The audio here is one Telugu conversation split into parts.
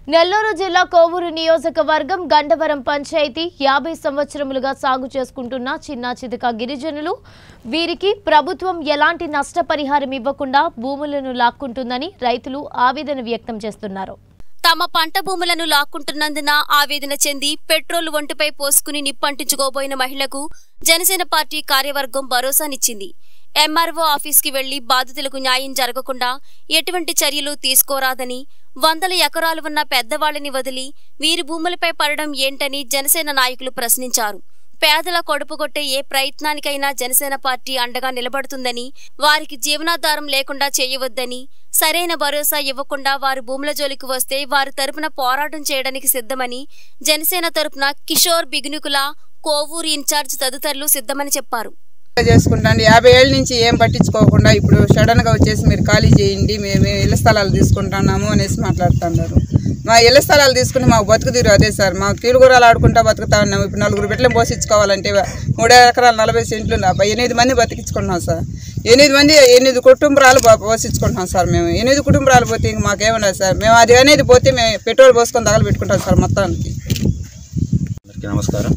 నెల్లూరు జిల్లా కోవూరు నియోజకవర్గం గండవరం పంచాయతీ యాభై సంవత్సరములుగా సాగు చేసుకుంటున్న చిన్న చితక గిరిజనులు వీరికి ప్రభుత్వం ఎలాంటి నష్టపరిహారం ఇవ్వకుండా భూములను లాక్కుంటుందని రైతులు ఆవేదన వ్యక్తం చేస్తున్నారు తమ పంట భూములను లాక్కుంటున్నందున ఆవేదన చెంది పెట్రోల్ ఒంటిపై పోసుకుని నిప్పంటించుకోబోయిన మహిళకు జనసేన పార్టీ కార్యవర్గం భరోసానిచ్చింది ఎంఆర్ఓ ఆఫీస్కి వెళ్లి బాధితులకు న్యాయం జరగకుండా ఎటువంటి చర్యలు తీసుకోరాదని వందల ఎకరాలు ఉన్న పెద్దవాళ్లని వదిలి వీరి భూములపై పడడం ఏంటని జనసేన నాయకులు ప్రశ్నించారు పేదల కొడుపుగొట్టే ఏ ప్రయత్నానికైనా జనసేన పార్టీ అండగా నిలబడుతుందని వారికి జీవనాధారం లేకుండా చేయవద్దని సరైన భరోసా ఇవ్వకుండా వారి భూముల జోలికి వస్తే వారి తరపున పోరాటం చేయడానికి సిద్ధమని జనసేన తరపున కిషోర్ బిగునుకుల కోవూరు ఇన్ఛార్జ్ తదితరులు సిద్ధమని చెప్పారు చేసుకుంటాండి యాభై ఏళ్ళ నుంచి ఏం పట్టించుకోకుండా ఇప్పుడు సడన్ గా వచ్చేసి మీరు ఖాళీ చేయండి మేము ఇళ్ల స్థలాలు తీసుకుంటున్నాము అనేసి మాట్లాడుతున్నారు మా ఇళ్ల స్థలాలు తీసుకుని మాకు బతుకు తీరు అదే సార్ మాకు కీలుగురాలు ఆడుకుంటా బతుకుతా ఉన్నాము ఇప్పుడు నలుగురు బిడ్డలు పోషించుకోవాలంటే మూడు ఎకరాలు నలభై సెంట్లు నా- ఎనిమిది మంది బతికించుకుంటున్నాం సార్ ఎనిమిది మంది ఎనిమిది కుటుంబాలు పో- పోషించుకుంటున్నాం సార్ మేము ఎనిమిది కుటుంబాలు పోతే ఇంక మాకేమన్నా సార్ మేము అది అనేది పోతే మేము పెట్రోల్ పోసుకొని తగలబెట్టుకుంటాం సార్ మొత్తానికి అందరికీ నమస్కారం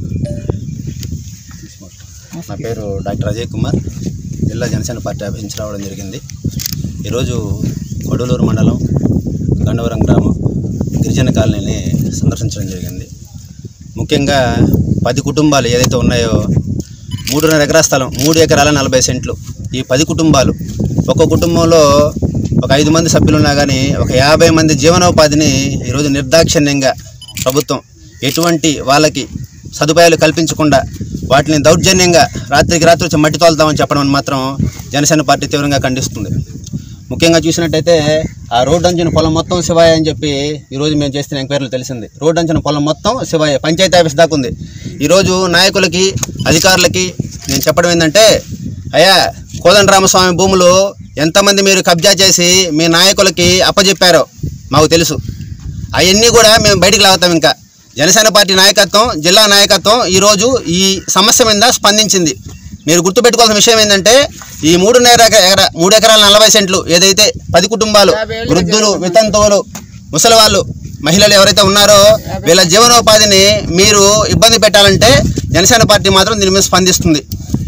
నా పేరు డాక్టర్ అజయ్ కుమార్ జిల్లా జనసేన పార్టీ ఆఫీస్ నుంచి రావడం జరిగింది ఈరోజు కొడలూరు మండలం గండవరం గ్రామం గిరిజన కాలనీని సందర్శించడం జరిగింది ముఖ్యంగా పది కుటుంబాలు ఏదైతే ఉన్నాయో మూడున్నర ఎకరా స్థలం మూడు ఎకరాల నలభై సెంట్లు ఈ పది కుటుంబాలు ఒక్కో కుటుంబంలో ఒక ఐదు మంది సభ్యులు ఉన్నా కానీ ఒక యాభై మంది జీవనోపాధిని ఈరోజు నిర్దాక్షిణ్యంగా ప్రభుత్వం ఎటువంటి వాళ్ళకి సదుపాయాలు కల్పించకుండా వాటిని దౌర్జన్యంగా రాత్రికి రాత్రి వచ్చి మట్టి తోలుతామని చెప్పడం మాత్రం జనసేన పార్టీ తీవ్రంగా ఖండిస్తుంది ముఖ్యంగా చూసినట్టయితే ఆ రోడ్డు అంచిన పొలం మొత్తం శివాయ అని చెప్పి ఈరోజు మేము చేస్తున్న ఎంక్వైరీలు తెలిసింది రోడ్డు అంచిన పొలం మొత్తం శివాయ పంచాయతీ ఆఫీస్ దాకా ఉంది ఈరోజు నాయకులకి అధికారులకి నేను చెప్పడం ఏంటంటే అయ్యా కోదండరామస్వామి భూములు ఎంతమంది మీరు కబ్జా చేసి మీ నాయకులకి అప్పచెప్పారో మాకు తెలుసు అవన్నీ కూడా మేము బయటికి లాగుతాం ఇంకా జనసేన పార్టీ నాయకత్వం జిల్లా నాయకత్వం ఈరోజు ఈ సమస్య మీద స్పందించింది మీరు గుర్తుపెట్టుకోవాల్సిన విషయం ఏంటంటే ఈ మూడున్నర ఎకరా మూడు ఎకరాల నలభై సెంట్లు ఏదైతే పది కుటుంబాలు వృద్ధులు వితంతువులు ముసలి వాళ్ళు మహిళలు ఎవరైతే ఉన్నారో వీళ్ళ జీవనోపాధిని మీరు ఇబ్బంది పెట్టాలంటే జనసేన పార్టీ మాత్రం దీని మీద స్పందిస్తుంది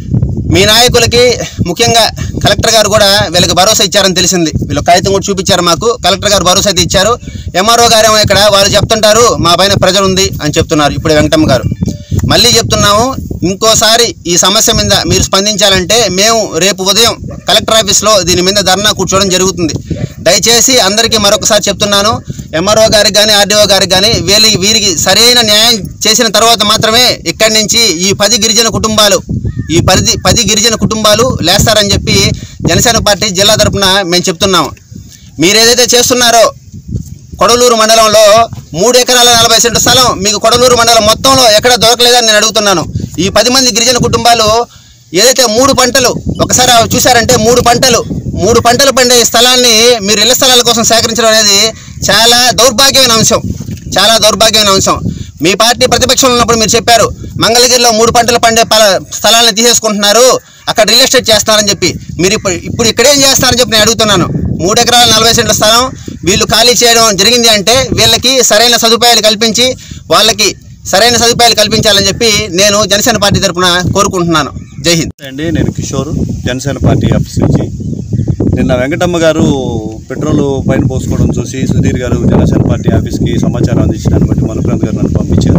మీ నాయకులకి ముఖ్యంగా కలెక్టర్ గారు కూడా వీళ్ళకి భరోసా ఇచ్చారని తెలిసింది వీళ్ళు కాగితం కూడా చూపించారు మాకు కలెక్టర్ గారు భరోసా అయితే ఇచ్చారు ఎంఆర్ఓ గారు ఏమో ఇక్కడ వాళ్ళు చెప్తుంటారు మా పైన ప్రెజర్ ఉంది అని చెప్తున్నారు ఇప్పుడు వెంకటమ్మ గారు మళ్ళీ చెప్తున్నాము ఇంకోసారి ఈ సమస్య మీద మీరు స్పందించాలంటే మేము రేపు ఉదయం కలెక్టర్ ఆఫీస్లో దీని మీద ధర్నా కూర్చోవడం జరుగుతుంది దయచేసి అందరికీ మరొకసారి చెప్తున్నాను ఎంఆర్ఓ గారికి కానీ ఆర్డీఓ గారికి కానీ వీళ్ళ వీరికి సరైన న్యాయం చేసిన తర్వాత మాత్రమే ఇక్కడి నుంచి ఈ పది గిరిజన కుటుంబాలు ఈ పరిధి పది గిరిజన కుటుంబాలు లేస్తారని చెప్పి జనసేన పార్టీ జిల్లా తరపున మేము చెప్తున్నాము మీరు ఏదైతే చేస్తున్నారో కొడలూరు మండలంలో మూడు ఎకరాల నలభై సెంటు స్థలం మీకు కొడలూరు మండలం మొత్తంలో ఎక్కడ దొరకలేదని నేను అడుగుతున్నాను ఈ పది మంది గిరిజన కుటుంబాలు ఏదైతే మూడు పంటలు ఒకసారి చూసారంటే మూడు పంటలు మూడు పంటలు పండే ఈ స్థలాన్ని మీరు ఇళ్ల స్థలాల కోసం సేకరించడం అనేది చాలా దౌర్భాగ్యమైన అంశం చాలా దౌర్భాగ్యమైన అంశం మీ పార్టీ ప్రతిపక్షంలో ఉన్నప్పుడు మీరు చెప్పారు మంగళగిరిలో మూడు పంటలు పండే పల- స్థలాలను తీసేసుకుంటున్నారు అక్కడ రియల్ ఎస్టేట్ చేస్తున్నారని చెప్పి మీరు ఇప్పుడు ఇప్పుడు ఇక్కడేం చేస్తారని చెప్పి నేను అడుగుతున్నాను మూడు ఎకరాల నలభై సెంట్ల స్థలం వీళ్ళు ఖాళీ చేయడం జరిగింది అంటే వీళ్ళకి సరైన సదుపాయాలు కల్పించి వాళ్ళకి సరైన సదుపాయాలు కల్పించాలని చెప్పి నేను జనసేన పార్టీ తరఫున కోరుకుంటున్నాను జై హింద్ అండి నేను కిషోర్ జనసేన పార్టీ ఆఫీస్ నుంచి నిన్న వెంకటమ్మ గారు పెట్రోల్ పైన పోసుకోవడం చూసి సుధీర్ గారు జనసేన పార్టీ ఆఫీస్కి సమాచారం అందించడాన్ని బట్టి మనుప్రాంత్ గారు నన్ను పంపించారు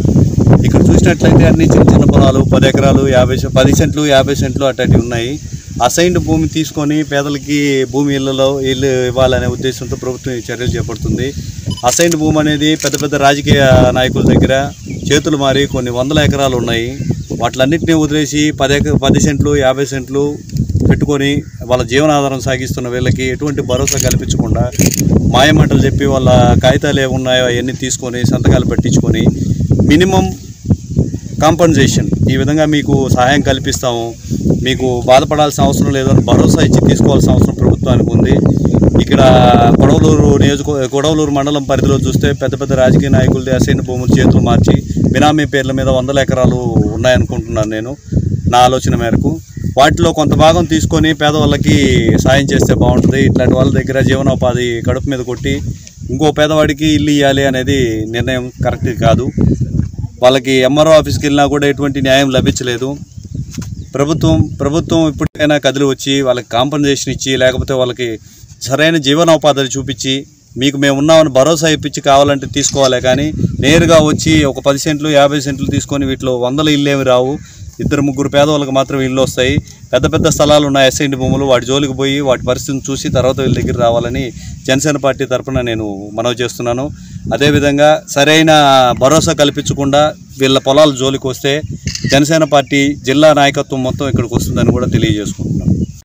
ఇక్కడ చూసినట్లయితే అన్ని చిన్న చిన్న పొలాలు పది ఎకరాలు యాభై సె- పది సెంట్లు యాభై సెంట్లు అట్లాంటివి ఉన్నాయి అసైన్డ్ భూమి తీసుకొని పేదలకి భూమి ఇళ్లలో ఇల్లు ఇవ్వాలనే ఉద్దేశంతో ప్రభుత్వం ఈ చర్యలు చేపడుతుంది అసైన్డ్ భూమి అనేది పెద్ద పెద్ద రాజకీయ నాయకుల దగ్గర చేతులు మారి కొన్ని వందల ఎకరాలు ఉన్నాయి వాటిలన్నింటినీ వదిలేసి పది ఎక పది సెంట్లు యాభై సెంట్లు పెట్టుకొని వాళ్ళ జీవనాధారం సాగిస్తున్న వీళ్ళకి ఎటువంటి భరోసా కల్పించకుండా మాయమాటలు చెప్పి వాళ్ళ కాగితాలు ఏమున్నాయో అవన్నీ తీసుకొని సంతకాలు పెట్టించుకొని మినిమం కాంపన్సేషన్ ఈ విధంగా మీకు సహాయం కల్పిస్తాము మీకు బాధపడాల్సిన అవసరం లేదని భరోసా ఇచ్చి తీసుకోవాల్సిన అవసరం ప్రభుత్వానికి ఉంది ఇక్కడ కొడవలూరు నియోజక కొడవలూరు మండలం పరిధిలో చూస్తే పెద్ద పెద్ద రాజకీయ నాయకులది అసైన్ భూములు చేతులు మార్చి బినామీ పేర్ల మీద వందల ఎకరాలు ఉన్నాయనుకుంటున్నాను నేను నా ఆలోచన మేరకు వాటిలో కొంత భాగం తీసుకొని పేదవాళ్ళకి సాయం చేస్తే బాగుంటుంది ఇట్లాంటి వాళ్ళ దగ్గర జీవనోపాధి కడుపు మీద కొట్టి ఇంకో పేదవాడికి ఇల్లు ఇవ్వాలి అనేది నిర్ణయం కరెక్ట్ కాదు వాళ్ళకి ఎంఆర్ఓ ఆఫీస్కి వెళ్ళినా కూడా ఎటువంటి న్యాయం లభించలేదు ప్రభుత్వం ప్రభుత్వం ఇప్పటికైనా కదిలి వచ్చి వాళ్ళకి కాంపన్సేషన్ ఇచ్చి లేకపోతే వాళ్ళకి సరైన జీవనోపాధి చూపించి మీకు మేము ఉన్నామని భరోసా ఇప్పించి కావాలంటే తీసుకోవాలి కానీ నేరుగా వచ్చి ఒక పది సెంట్లు యాభై సెంట్లు తీసుకొని వీటిలో వందల ఇల్లు ఏమి రావు ఇద్దరు ముగ్గురు పేదవాళ్ళకి మాత్రం ఇల్లు వస్తాయి పెద్ద పెద్ద స్థలాలు ఉన్నాయి ఎస్ఐంటి భూములు వాటి జోలికి పోయి వాటి పరిస్థితిని చూసి తర్వాత వీళ్ళ దగ్గర రావాలని జనసేన పార్టీ తరఫున నేను మనవి చేస్తున్నాను అదేవిధంగా సరైన భరోసా కల్పించకుండా వీళ్ళ పొలాల జోలికి వస్తే జనసేన పార్టీ జిల్లా నాయకత్వం మొత్తం ఇక్కడికి వస్తుందని కూడా తెలియజేసుకుంటున్నాను